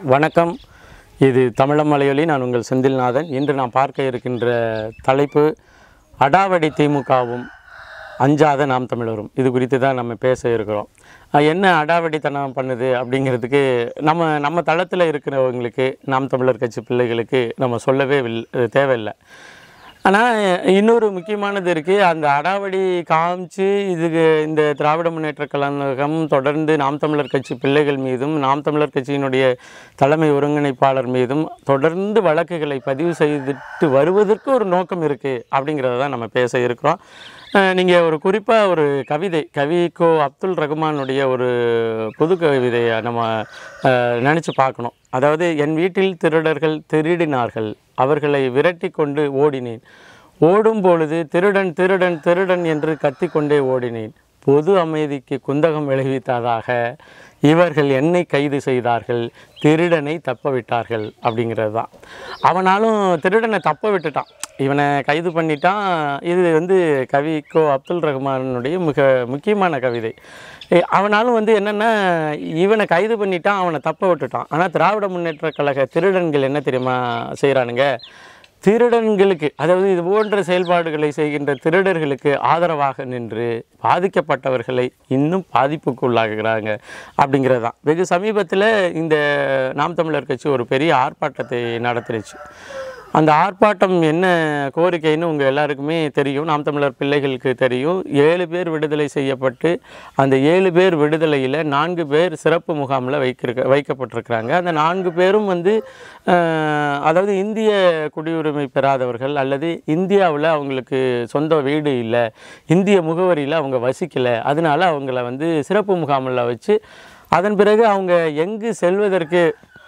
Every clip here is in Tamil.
வணக்கம் இது தமிழம் மலையொலி நான் உங்கள் செந்தில்நாதன் இன்று நான் பார்க்க இருக்கின்ற தலைப்பு அடாவடி திமுகவும் அஞ்சாத நாம் தமிழரும் இது குறித்து தான் நம்ம பேச இருக்கிறோம் அஹ் என்ன அடாவடித்தனம் பண்ணுது அப்படிங்கிறதுக்கு நம்ம நம்ம தளத்தில் இருக்கிறவங்களுக்கு நாம் தமிழர் கட்சி பிள்ளைகளுக்கு நம்ம சொல்லவே வில் தேவையில்லை ஆனால் இன்னொரு முக்கியமானது இருக்குது அந்த அடாவடி காமிச்சு இதுக்கு இந்த திராவிட முன்னேற்ற கழகம் தொடர்ந்து நாம் தமிழர் கட்சி பிள்ளைகள் மீதும் நாம் தமிழர் கட்சியினுடைய தலைமை ஒருங்கிணைப்பாளர் மீதும் தொடர்ந்து வழக்குகளை பதிவு செய்துட்டு வருவதற்கு ஒரு நோக்கம் இருக்குது அப்படிங்கிறத தான் நம்ம பேச இருக்கிறோம் நீங்கள் ஒரு குறிப்பாக ஒரு கவிதை கவிக்கோ அப்துல் ரகுமானுடைய ஒரு புது கவிதையை நம்ம நினச்சி பார்க்கணும் அதாவது என் வீட்டில் திருடர்கள் திருடினார்கள் அவர்களை விரட்டி கொண்டு ஓடினேன் ஓடும் பொழுது திருடன் திருடன் திருடன் என்று கத்திக்கொண்டே ஓடினேன் பொது அமைதிக்கு குந்தகம் விளைவித்ததாக இவர்கள் என்னை கைது செய்தார்கள் திருடனை தப்ப விட்டார்கள் அப்படிங்கிறது தான் அவனாலும் திருடனை தப்ப விட்டுட்டான் இவனை கைது பண்ணிட்டான் இது வந்து கவிக்கோ அப்துல் ரஹ்மானுடைய மிக முக்கியமான கவிதை எ- அவனாலும் வந்து என்னென்னா இவனை கைது பண்ணிட்டான் அவனை தப்ப விட்டுட்டான் ஆனால் திராவிட முன்னேற்ற கழக திருடன்கள் என்ன தெரியுமா செய்கிறானுங்க திருடன்களுக்கு அதாவது இது போன்ற செயல்பாடுகளை செய்கின்ற திருடர்களுக்கு ஆதரவாக நின்று பாதிக்கப்பட்டவர்களை இன்னும் பாதிப்புக்குள்ளாகிறாங்க அப்படிங்கிறது தான் வெகு சமீபத்தில் இந்த நாம் தமிழர் கட்சி ஒரு பெரிய ஆர்ப்பாட்டத்தை நடத்திருச்சு அந்த ஆர்ப்பாட்டம் என்ன கோரிக்கைன்னு உங்கள் எல்லாருக்குமே தெரியும் நாம் தமிழர் பிள்ளைகளுக்கு தெரியும் ஏழு பேர் விடுதலை செய்யப்பட்டு அந்த ஏழு பேர் விடுதலையில் நான்கு பேர் சிறப்பு முகாமில் வைக்கிருக்க வைக்கப்பட்டிருக்கிறாங்க அந்த நான்கு பேரும் வந்து அஹ், அதாவது இந்திய குடியுரிமை பெறாதவர்கள் அல்லது இந்தியாவில் அவங்களுக்கு சொந்த வீடு இல்லை இந்திய முகவரியில் அவங்க வசிக்கலை அதனால அவங்கள வந்து சிறப்பு முகாமில் வச்சு அதன் பிறகு அவங்க எங்கு செல்வதற்கு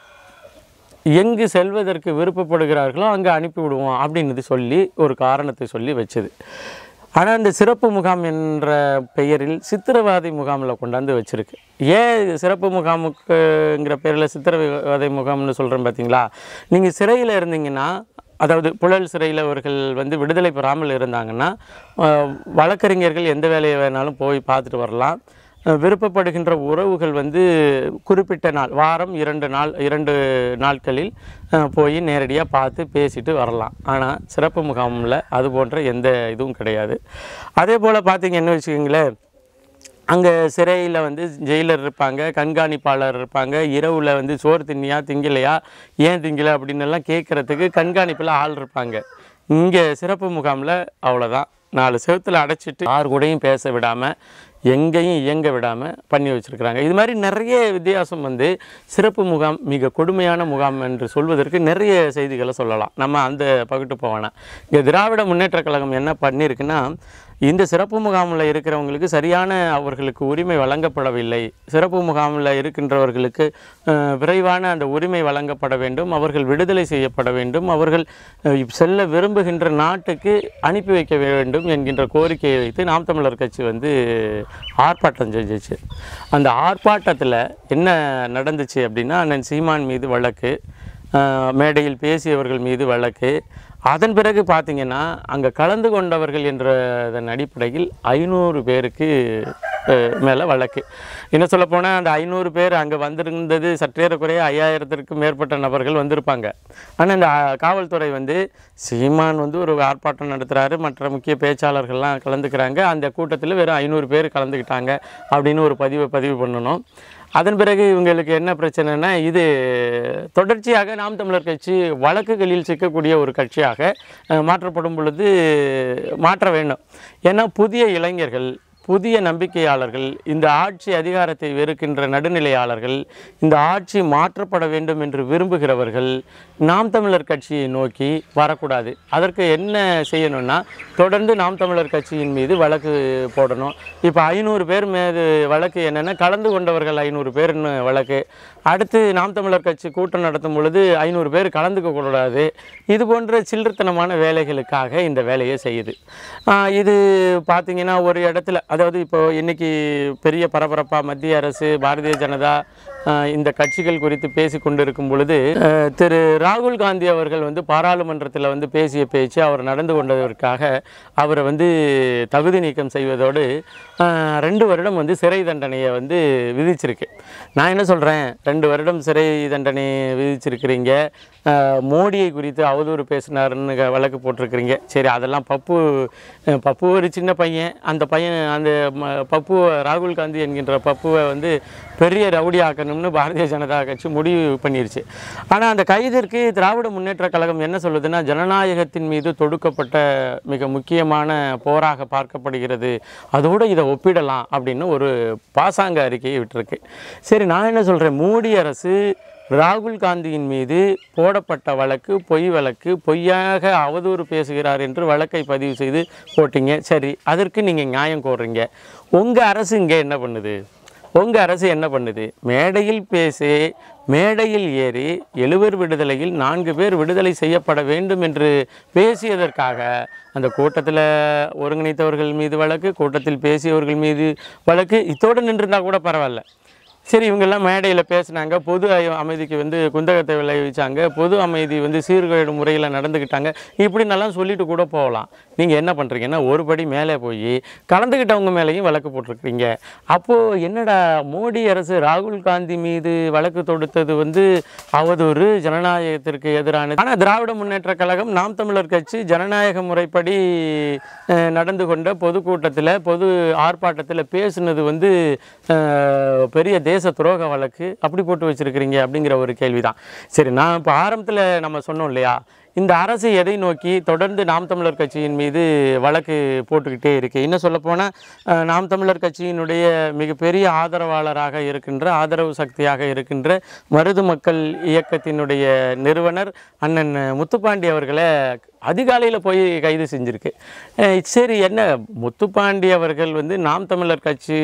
எங்கு செல்வதற்கு விருப்பப்படுகிறார்களோ அங்கே அனுப்பிவிடுவோம் அப்படின்னு சொல்லி ஒரு காரணத்தை சொல்லி வச்சது ஆனால் இந்த சிறப்பு முகாம் என்ற பெயரில் சித்திரவாதை முகாமில் கொண்டாந்து வச்சிருக்கு ஏன் இது சிறப்பு முகாமுக்குங்கிற பேரில் சித்திரவாதை முகாம்னு சொல்கிறேன் பார்த்தீங்களா நீங்கள் சிறையில் இருந்தீங்கன்னா அதாவது புழல் சிறையில் அவர்கள் வந்து விடுதலை பெறாமல் இருந்தாங்கன்னா அஹ், வழக்கறிஞர்கள் எந்த வேலையை வேணாலும் போய் பார்த்துட்டு வரலாம் அஹ் விருப்பப்படுகின்ற உறவுகள் வந்து குறிப்பிட்ட நாள் வாரம் இரண்டு நாள் இரண்டு நாட்களில் அஹ், போய் நேரடியாக பார்த்து பேசிட்டு வரலாம் ஆனால் சிறப்பு முகாமில் அது போன்ற எந்த இதுவும் கிடையாது அதே போல் பார்த்தீங்கன்னு வச்சுக்கோங்களேன் அங்கே சிறையில் வந்து ஜெயிலர் இருப்பாங்க கண்காணிப்பாளர் இருப்பாங்க இரவில் வந்து சோறு தின்னியா திங்கலையா ஏன் திங்கலை அப்படின்னு எல்லாம் கேட்குறதுக்கு கண்காணிப்பில் ஆள் இருப்பாங்க இங்கே சிறப்பு முகாமில் அவ்வளோதான் நாலு செவத்தில் அடைச்சிட்டு யார் கூடயும் பேச விடாமல் எங்கேயும் இயங்க விடாமல் பண்ணி வச்சுருக்கிறாங்க இது மாதிரி நிறைய வித்தியாசம் வந்து சிறப்பு முகாம் மிக கொடுமையான முகாம் என்று சொல்வதற்கு நிறைய செய்திகளை சொல்லலாம் நம்ம அந்த பகுட்டு போவேனா இங்கே திராவிட முன்னேற்றக் கழகம் என்ன பண்ணியிருக்குன்னா இந்த சிறப்பு முகாமில் இருக்கிறவங்களுக்கு சரியான அவர்களுக்கு உரிமை வழங்கப்படவில்லை சிறப்பு முகாமில் இருக்கின்றவர்களுக்கு அஹ், விரைவான அந்த உரிமை வழங்கப்பட வேண்டும் அவர்கள் விடுதலை செய்யப்பட வேண்டும் அவர்கள் அஹ், செல்ல விரும்புகின்ற நாட்டுக்கு அனுப்பி வைக்க வேண்டும் என்கின்ற கோரிக்கையை வைத்து நாம் தமிழர் கட்சி வந்து ஆர்ப்பாட்டம் செஞ்சிச்சு அந்த ஆர்ப்பாட்டத்தில் என்ன நடந்துச்சு அப்படின்னா அண்ணன் சீமான் மீது வழக்கு அஹ், மேடையில் பேசியவர்கள் மீது வழக்கு அதன் பிறகு பார்த்தீங்கன்னா அங்கே கலந்து கொண்டவர்கள் என்றதன் அடிப்படையில் ஐநூறு பேருக்கு மேலே வழக்கு என்ன சொல்லப்போனால் அந்த ஐநூறு பேர் அங்கே வந்திருந்தது சற்றேறக்குறைய ஐயாயிரத்திற்கும் மேற்பட்ட நபர்கள் வந்திருப்பாங்க ஆனால் இந்த அஹ், காவல்துறை வந்து சீமான் வந்து ஒரு ஆர்ப்பாட்டம் நடத்துகிறாரு மற்ற முக்கிய பேச்சாளர்கள்லாம் கலந்துக்கிறாங்க அந்த கூட்டத்தில் வெறும் ஐநூறு பேர் கலந்துக்கிட்டாங்க அப்படின்னு ஒரு பதிவை பதிவு பண்ணணும் அதன் பிறகு இவங்களுக்கு என்ன பிரச்சனைனா இது தொடர்ச்சியாக நாம் தமிழர் கட்சி வழக்குகளில் சிக்கக்கூடிய ஒரு கட்சியாக அஹ், மாற்றப்படும் பொழுது மாற்ற வேண்டும் ஏன்னா புதிய இளைஞர்கள் புதிய நம்பிக்கையாளர்கள் இந்த ஆட்சி அதிகாரத்தை வெறுக்கின்ற நடுநிலையாளர்கள் இந்த ஆட்சி மாற்றப்பட வேண்டும் என்று விரும்புகிறவர்கள் நாம் தமிழர் கட்சியை நோக்கி வரக்கூடாது அதற்கு என்ன செய்யணும்னா தொடர்ந்து நாம் தமிழர் கட்சியின் மீது வழக்கு போடணும் இப்போ ஐநூறு பேர் மீது வழக்கு என்னென்னா கலந்து கொண்டவர்கள் ஐநூறு பேர்னு வழக்கு அடுத்து நாம் தமிழர் கட்சி கூட்டம் நடத்தும் பொழுது ஐநூறு பேர் கலந்துக்க கூடாது இது போன்ற சில்லறத்தனமான வேலைகளுக்காக இந்த வேலையை செய்யுது ஆஹ் இது பார்த்தீங்கன்னா ஒரு இடத்துல அதாவது இப்போ இன்னைக்கு பெரிய பரபரப்பாக மத்திய அரசு பாரதிய ஜனதா அஹ், இந்த கட்சிகள் குறித்து பேசி கொண்டிருக்கும் பொழுது அஹ், திரு ராகுல் காந்தி அவர்கள் வந்து பாராளுமன்றத்தில் வந்து பேசிய பேச்சு அவர் நடந்து கொண்டதற்காக அவரை வந்து தகுதி நீக்கம் செய்வதோடு அஹ், ரெண்டு வருடம் வந்து சிறை தண்டனையை வந்து விதிச்சிருக்கு நான் என்ன சொல்கிறேன் ரெண்டு வருடம் சிறை தண்டனை விதிச்சிருக்கிறீங்க அஹ், மோடியை குறித்து அவதூறு பேசினாருன்னு க- வழக்கு போட்டிருக்கிறீங்க சரி அதெல்லாம் பப்பு அஹ், பப்பு ஒரு சின்ன பையன் அந்த பையன் அந்த ம- பப்புவை ராகுல் காந்தி என்கின்ற பப்புவை வந்து பெரிய ரவுடி ஆக்கணும்னு பாரதிய ஜனதா கட்சி முடிவு பண்ணிருச்சு ஆனால் அந்த கைதிற்கு திராவிட முன்னேற்ற கழகம் என்ன சொல்லுதுன்னா ஜனநாயகத்தின் மீது தொடுக்கப்பட்ட மிக முக்கியமான போராக பார்க்கப்படுகிறது அதோடு இதை ஒப்பிடலாம் அப்படின்னு ஒரு பாசாங்க அறிக்கையை விட்டிருக்கு சரி நான் என்ன சொல்கிறேன் மோடி அரசு ராகுல் காந்தியின் மீது போடப்பட்ட வழக்கு பொய் வழக்கு பொய்யாக அவதூறு பேசுகிறார் என்று வழக்கை பதிவு செய்து போட்டீங்க சரி அதற்கு நீங்கள் நியாயம் கோர்றீங்க உங்கள் அரசு இங்கே என்ன பண்ணுது உங்கள் அரசு என்ன பண்ணுது மேடையில் பேசி மேடையில் ஏறி எழுவர் விடுதலையில் நான்கு பேர் விடுதலை செய்யப்பட வேண்டும் என்று பேசியதற்காக அந்த கூட்டத்தில் ஒருங்கிணைத்தவர்கள் மீது வழக்கு கூட்டத்தில் பேசியவர்கள் மீது வழக்கு இத்தோடு நின்றுருந்தா கூட பரவாயில்ல சரி இவங்கெல்லாம் மேடையில் பேசுனாங்க பொது அய- அமைதிக்கு வந்து குந்தகத்தை விளைவிச்சாங்க பொது அமைதி வந்து சீர்கேடு முறையில் நடந்துக்கிட்டாங்க இப்படின்னெல்லாம் சொல்லிட்டு கூட போகலாம் நீங்கள் என்ன பண்ணுறீங்கன்னா ஒரு படி மேலே போய் கலந்துக்கிட்டவங்க மேலேயும் வழக்கு போட்டிருக்கிறீங்க அப்போது என்னடா மோடி அரசு ராகுல் காந்தி மீது வழக்கு தொடுத்தது வந்து அவதூறு ஜனநாயகத்திற்கு எதிரானது ஆனால் திராவிட முன்னேற்ற கழகம் நாம் தமிழர் கட்சி ஜனநாயக முறைப்படி அஹ், நடந்து கொண்ட பொதுக்கூட்டத்தில் பொது ஆர்ப்பாட்டத்தில் பேசுனது வந்து அஹ், பெரிய தேச துரோக வழக்கு அப்படி போட்டு வச்சிருக்கிறீங்க அப்படிங்கிற ஒரு கேள்விதான் சரி நான் இப்போ ஆரம்பத்தில் நம்ம சொன்னோம் இல்லையா இந்த அரசு எதை நோக்கி தொடர்ந்து நாம் தமிழர் கட்சியின் மீது வழக்கு போட்டுக்கிட்டே இருக்கு இன்னும் சொல்லப்போனால் அஹ், நாம் தமிழர் கட்சியினுடைய மிகப்பெரிய ஆதரவாளராக இருக்கின்ற ஆதரவு சக்தியாக இருக்கின்ற மருது மக்கள் இயக்கத்தினுடைய நிறுவனர் அண்ணன் முத்துப்பாண்டி அவர்களை அதிகாலையில் போய் கைது செஞ்சிருக்கு அஹ் சரி என்ன முத்துப்பாண்டி அவர்கள் வந்து நாம் தமிழர் கட்சி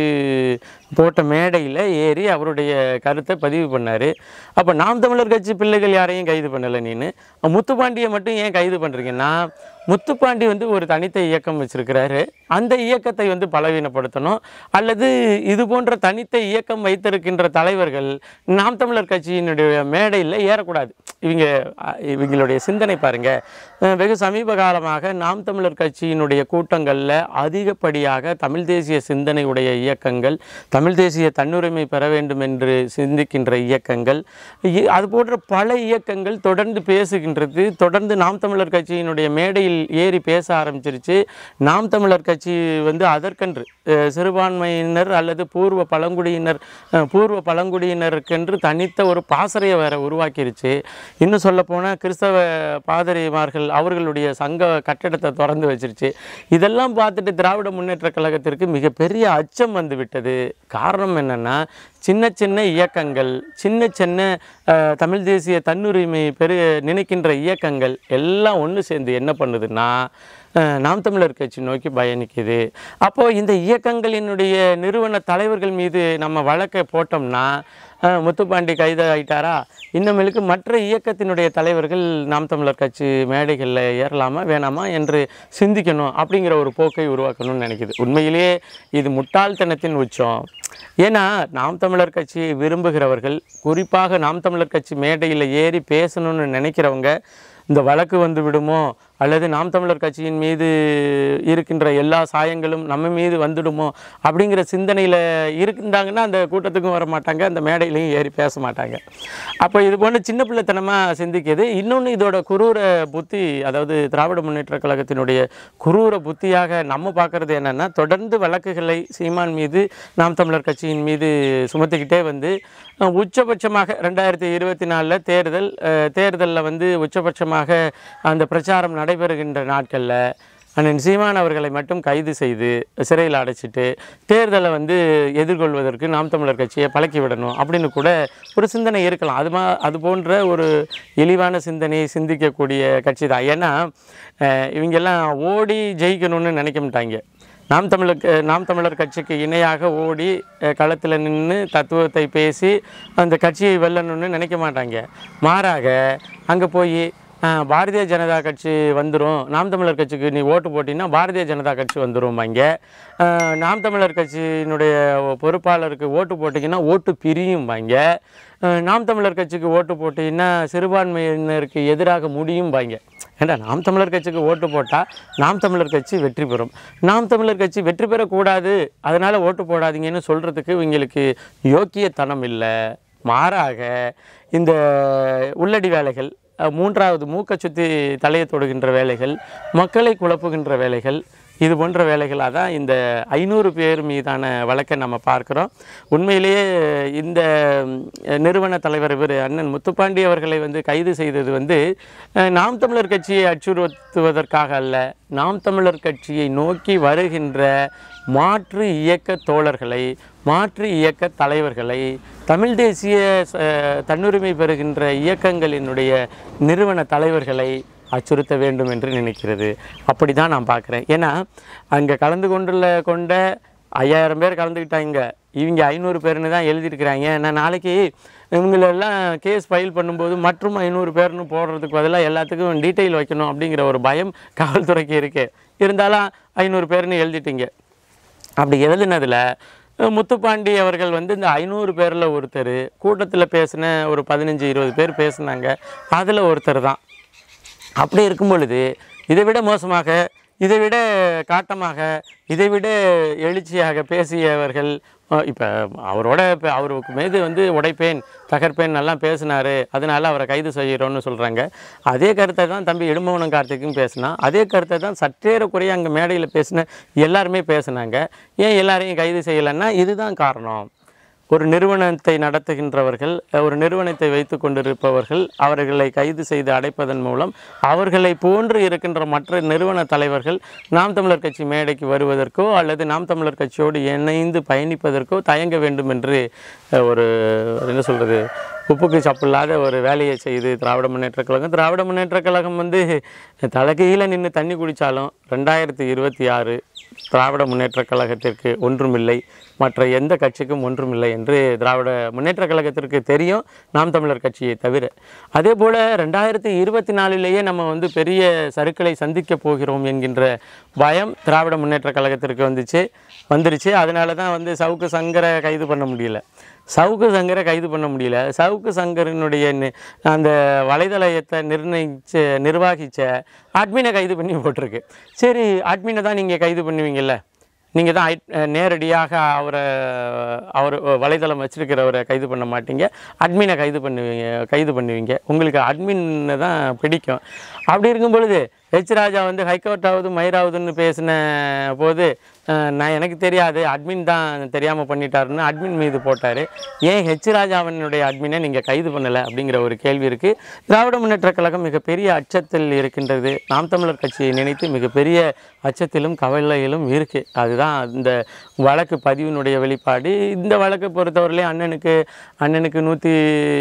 போட்ட மேடையில் ஏறி அவருடைய கருத்தை பதிவு பண்ணார் அப்போ நாம் தமிழர் கட்சி பிள்ளைகள் யாரையும் கைது பண்ணலை நீனு முத்துப்பாண்டியை மட்டும் ஏன் கைது பண்ணுறீங்கன்னா முத்துப்பாண்டி வந்து ஒரு தனித்த இயக்கம் வச்சிருக்கிறாரு அந்த இயக்கத்தை வந்து பலவீனப்படுத்தணும் அல்லது இது போன்ற தனித்த இயக்கம் வைத்திருக்கின்ற தலைவர்கள் நாம் தமிழர் கட்சியினுடைய மேடையில் ஏறக்கூடாது இவங்க அஹ், இவங்களுடைய சிந்தனை பாருங்க அஹ், வெகு சமீப காலமாக நாம் தமிழர் கட்சியினுடைய கூட்டங்களில் அதிகப்படியாக தமிழ் தேசிய சிந்தனை உடைய இயக்கங்கள் தமிழ் தேசிய தன்னுரிமை பெற வேண்டும் என்று சிந்திக்கின்ற இயக்கங்கள் இ- அது போன்ற பல இயக்கங்கள் தொடர்ந்து பேசுகின்றது தொடர்ந்து நாம் தமிழர் கட்சியினுடைய மேடையில் ஏறி பேச ஆரம்பிச்சிருச்சு நாம் தமிழர் கட்சி வந்து அதற்கென்று அஹ், சிறுபான்மையினர் அல்லது பூர்வ பழங்குடியினர் அஹ், பூர்வ பழங்குடியினருக்கென்று தனித்த ஒரு பாசறையை வேற உருவாக்கிருச்சு இன்னும் சொல்லப்போனால் கிறிஸ்தவ பாதிரிமார்கள் அவர்களுடைய சங்க கட்டடத்தை திறந்து வச்சிருச்சு இதெல்லாம் பார்த்துட்டு திராவிட முன்னேற்ற கழகத்திற்கு மிகப்பெரிய அச்சம் வந்து விட்டது காரணம் என்னன்னா சின்ன சின்ன இயக்கங்கள் சின்ன சின்ன அஹ், தமிழ் தேசிய தன்னுரிமை பெரு நினைக்கின்ற இயக்கங்கள் எல்லாம் ஒன்று சேர்ந்து என்ன பண்ணுதுன்னா அஹ், நாம் தமிழர் கட்சி நோக்கி பயணிக்குது அப்போது இந்த இயக்கங்களினுடைய நிறுவன தலைவர்கள் மீது நம்ம வழக்கை போட்டோம்னா அஹ், முத்துப்பாண்டி கைது ஆயிட்டாரா இன்னமேலுக்கு மற்ற இயக்கத்தினுடைய தலைவர்கள் நாம் தமிழர் கட்சி மேடைகளில் ஏறலாமா வேணாமா என்று சிந்திக்கணும் அப்படிங்கிற ஒரு போக்கை உருவாக்கணும்னு நினைக்குது உண்மையிலேயே இது முட்டாள்தனத்தின் உச்சம் ஏன்னா நாம் தமிழர் கட்சியை விரும்புகிறவர்கள் குறிப்பாக நாம் தமிழர் கட்சி மேடையில் ஏறி பேசணும்னு நினைக்கிறவங்க இந்த வழக்கு வந்து விடுமோ அல்லது நாம் தமிழர் கட்சியின் மீது இருக்கின்ற எல்லா சாயங்களும் நம்ம மீது வந்துடுமோ அப்படிங்கிற சிந்தனையில் இருந்தாங்கன்னா அந்த கூட்டத்துக்கும் வர மாட்டாங்க அந்த மேடையிலையும் ஏறி பேச மாட்டாங்க அப்போ இது போன்ற சின்ன பிள்ளைத்தனமாக சிந்திக்குது இன்னொன்று இதோட குரூர புத்தி அதாவது திராவிட முன்னேற்ற கழகத்தினுடைய குரூர புத்தியாக நம்ம பார்க்குறது என்னென்னா தொடர்ந்து வழக்குகளை சீமான் மீது நாம் தமிழர் கட்சியின் மீது சுமத்திக்கிட்டே வந்து அஹ், உச்சபட்சமாக ரெண்டாயிரத்தி இருபத்தி நாலில் தேர்தல் தேர்தலில் வந்து உச்சபட்சமாக அந்த பிரச்சாரம் நடைபெறுகின்ற நாட்களில் அண்ணன் சீமான் அவர்களை மட்டும் கைது செய்து சிறையில் அடைச்சிட்டு தேர்தலை வந்து எதிர்கொள்வதற்கு நாம் தமிழர் கட்சியை பழக்கி விடணும் அப்படின்னு கூட ஒரு சிந்தனை இருக்கலாம் அது மா அது போன்ற ஒரு இழிவான சிந்தனையை சிந்திக்கக்கூடிய கட்சி தான் ஏன்னா அஹ், இவங்கெல்லாம் ஓடி ஜெயிக்கணும்னு நினைக்க மாட்டாங்க நாம் தமிழருக்கு நாம் தமிழர் கட்சிக்கு இணையாக ஓடி களத்தில் நின்று தத்துவத்தை பேசி அந்த கட்சியை வெல்லணும்னு நினைக்க மாட்டாங்க மாறாக அங்கே போய் அஹ், பாரதிய ஜனதா கட்சி வந்துடும் நாம் தமிழர் கட்சிக்கு நீ ஓட்டு போட்டிங்கன்னா பாரதிய ஜனதா கட்சி வந்துடும் இங்கே நாம் தமிழர் கட்சியினுடைய பொறுப்பாளருக்கு ஓட்டு போட்டிங்கன்னா ஓட்டு பிரியும் இங்கே நாம் தமிழர் கட்சிக்கு ஓட்டு போட்டிங்கன்னா சிறுபான்மையினருக்கு எதிராக முடியும் பாங்க ஏண்டா நாம் தமிழர் கட்சிக்கு ஓட்டு போட்டால் நாம் தமிழர் கட்சி வெற்றி பெறும் நாம் தமிழர் கட்சி வெற்றி பெறக்கூடாது அதனால் ஓட்டு போடாதீங்கன்னு சொல்கிறதுக்கு இவங்களுக்கு யோக்கியத்தனம் இல்லை மாறாக இந்த உள்ளடி வேலைகள் அஹ், மூன்றாவது மூக்கை சுற்றி தலையை தொடுகின்ற வேலைகள் மக்களை குழப்புகின்ற வேலைகள் இது போன்ற வேலைகளாக தான் இந்த ஐநூறு பேர் மீதான வழக்கை நம்ம பார்க்குறோம் உண்மையிலேயே இந்த ம், நிறுவன தலைவர் இவர் அண்ணன் முத்துப்பாண்டி அவர்களை வந்து கைது செய்தது வந்து அஹ், நாம் தமிழர் கட்சியை அச்சுறுத்துவதற்காக அல்ல நாம் தமிழர் கட்சியை நோக்கி வருகின்ற மாற்று இயக்க தோழர்களை மாற்று இயக்க தலைவர்களை தமிழ் தேசிய ச- தன்னுரிமை பெறுகின்ற இயக்கங்களினுடைய நிறுவன தலைவர்களை அச்சுறுத்த வேண்டும் என்று நினைக்கிறது அப்படி தான் நான் பார்க்குறேன் ஏன்னா அங்கே கலந்து கொண்டுள்ள கொண்ட ஐயாயிரம் பேர் கலந்துக்கிட்டாங்க இவங்க ஐநூறு பேர்னு தான் எழுதியிருக்கிறாங்க நான் நாளைக்கு இவங்களெல்லாம் கேஸ் ஃபைல் பண்ணும்போது மற்றும் ஐநூறு பேர்னு போடுறதுக்கு பதிலாக எல்லாத்துக்கும் டீட்டெயில் வைக்கணும் அப்படிங்கிற ஒரு பயம் காவல்துறைக்கு இருக்கு இருந்தாலும் ஐநூறு பேர்னு எழுதிட்டீங்க அப்படி எழுதினதில் முத்துப்பாண்டி அவர்கள் வந்து இந்த ஐநூறு பேரில் ஒருத்தர் கூட்டத்தில் பேசின ஒரு பதினஞ்சு இருபது பேர் பேசுனாங்க அதில் ஒருத்தர் தான் அப்படி இருக்கும் பொழுது இதை விட மோசமாக இதை விட காட்டமாக இதை விட எழுச்சியாக பேசியவர்கள் இப்போ அவரோட இப்போ அவருக்கு மீது வந்து உடைப்பேன் தகர்ப்பேன் எல்லாம் பேசினாரு அதனால அவரை கைது செய்கிறோன்னு சொல்கிறாங்க அதே கருத்தை தான் தம்பி இடும்பவனம் கார்த்திக்கும் பேசினா அதே கருத்தை தான் சற்றேறக்குறைய அங்கே மேடையில் பேசின எல்லாருமே பேசினாங்க ஏன் எல்லாரையும் கைது செய்யலைன்னா இதுதான் காரணம் ஒரு நிறுவனத்தை நடத்துகின்றவர்கள் ஒரு நிறுவனத்தை வைத்து கொண்டிருப்பவர்கள் அவர்களை கைது செய்து அடைப்பதன் மூலம் அவர்களை போன்று இருக்கின்ற மற்ற நிறுவன தலைவர்கள் நாம் தமிழர் கட்சி மேடைக்கு வருவதற்கோ அல்லது நாம் தமிழர் கட்சியோடு இணைந்து பயணிப்பதற்கோ தயங்க வேண்டும் என்று அஹ், ஒரு என்ன சொல்கிறது உப்புக்கு சப்பில்லாத ஒரு வேலையை செய்து திராவிட முன்னேற்றக் கழகம் திராவிட முன்னேற்றக் கழகம் வந்து தலைகீழ நின்று தண்ணி குடித்தாலும் ரெண்டாயிரத்தி இருபத்தி ஆறு திராவிட முன்னேற்றக் கழகத்திற்கு ஒன்றுமில்லை மற்ற எந்த கட்சிக்கும் ஒன்றுமில்லை என்று திராவிட முன்னேற்றக் கழகத்திற்கு தெரியும் நாம் தமிழர் கட்சியை தவிர அதே போல் ரெண்டாயிரத்தி இருபத்தி நாலிலேயே நம்ம வந்து பெரிய சருக்களை சந்திக்க போகிறோம் என்கின்ற பயம் திராவிட முன்னேற்றக் கழகத்திற்கு வந்துச்சு வந்துருச்சு அதனால தான் வந்து சவுக்கு சங்கரை கைது பண்ண முடியல சவுக்கு சங்கரை கைது பண்ண முடியல சவுக்கு சங்கரினுடைய நி- அந்த வலைதளத்தை நிர்ணயிச்ச நிர்வாகிச்ச அட்மினை கைது பண்ணி போட்டிருக்கு சரி அட்மினை தான் நீங்கள் கைது பண்ணுவீங்கல்ல நீங்கள் தான் ஐ- நேரடியாக அவரை அவர் வலைதளம் வச்சிருக்கிறவரை கைது பண்ண மாட்டீங்க அட்மினை கைது பண்ணுவீங்க கைது பண்ணுவீங்க உங்களுக்கு அட்மினை தான் பிடிக்கும் அப்படி இருக்கும் பொழுது ஹெச் ராஜா வந்து ஹைகோர்ட்டாவது மயிராவதுன்னு பேசின போது அஹ், நான் எனக்கு தெரியாது அட்மின் தான் தெரியாமல் பண்ணிட்டாருன்னு அட்மின் மீது போட்டார் ஏன் ஹெச் ராஜாவினுடைய அட்மினை நீங்கள் கைது பண்ணலை அப்படிங்கிற ஒரு கேள்வி இருக்குது திராவிட முன்னேற்றக் கழகம் மிகப்பெரிய அச்சத்தில் இருக்கின்றது நாம் தமிழர் கட்சியை நினைத்து மிகப்பெரிய அச்சத்திலும் கவலையிலும் இருக்குது அதுதான் இந்த வழக்கு பதிவினுடைய வெளிப்பாடு இந்த வழக்கை பொறுத்தவரையிலே அண்ணனுக்கு அண்ணனுக்கு நூற்றி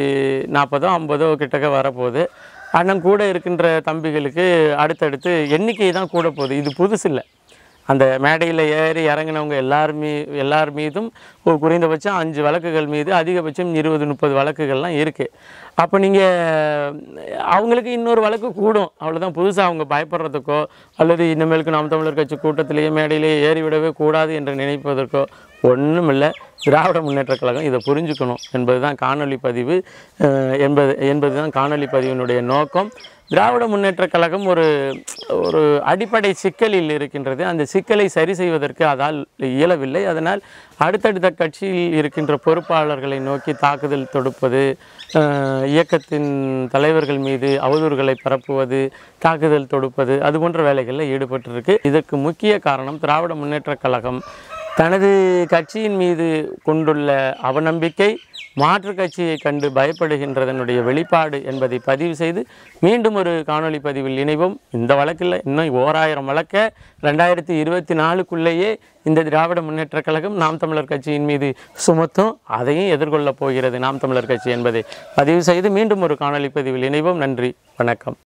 நாற்பதோ ஐம்பதோ கிட்டக்க வரப்போகுது அண்ணன் கூட இருக்கின்ற தம்பிகளுக்கு அடுத்தடுத்து எண்ணிக்கை தான் கூட போகுது இது புதுசு இல்லை அந்த மேடையில் ஏறி இறங்கினவங்க எல்லார் மீ எல்லார் மீதும் ஒரு குறைந்தபட்சம் அஞ்சு வழக்குகள் மீது அதிகபட்சம் இருபது முப்பது வழக்குகள்லாம் இருக்குது அப்போ நீங்கள் அவங்களுக்கு இன்னொரு வழக்கு கூடும் அவ்வளோதான் புதுசாக அவங்க பயப்படுறதுக்கோ அல்லது இனிமேலுக்கு நாம் தமிழர் கட்சி கூட்டத்திலேயே மேடையிலேயே ஏறிவிடவே கூடாது என்று நினைப்பதற்கோ ஒன்றும் இல்லை திராவிட முன்னேற்றக் கழகம் இதை புரிஞ்சுக்கணும் என்பது தான் காணொளி பதிவு அஹ், என்பது என்பது தான் காணொளி பதிவினுடைய நோக்கம் திராவிட முன்னேற்றக் கழகம் ஒரு ஒரு அடிப்படை சிக்கலில் இருக்கின்றது அந்த சிக்கலை சரி செய்வதற்கு அதால் இயலவில்லை அதனால் அடுத்தடுத்த கட்சியில் இருக்கின்ற பொறுப்பாளர்களை நோக்கி தாக்குதல் தொடுப்பது அஹ், இயக்கத்தின் தலைவர்கள் மீது அவதூறுகளை பரப்புவது தாக்குதல் தொடுப்பது அது போன்ற வேலைகளில் ஈடுபட்டிருக்கு இதற்கு முக்கிய காரணம் திராவிட முன்னேற்றக் கழகம் தனது கட்சியின் மீது கொண்டுள்ள அவநம்பிக்கை மாற்று கட்சியை கண்டு பயப்படுகின்றதனுடைய வெளிப்பாடு என்பதை பதிவு செய்து மீண்டும் ஒரு காணொளி பதிவில் இணைவோம் இந்த வழக்கில் இன்னும் ஓராயிரம் வழக்க ரெண்டாயிரத்தி இருபத்தி நாலுக்குள்ளேயே இந்த திராவிட முன்னேற்றக் கழகம் நாம் தமிழர் கட்சியின் மீது சுமத்தும் அதையும் எதிர்கொள்ளப் போகிறது நாம் தமிழர் கட்சி என்பதை பதிவு செய்து மீண்டும் ஒரு காணொளி பதிவில் இணைவோம் நன்றி வணக்கம்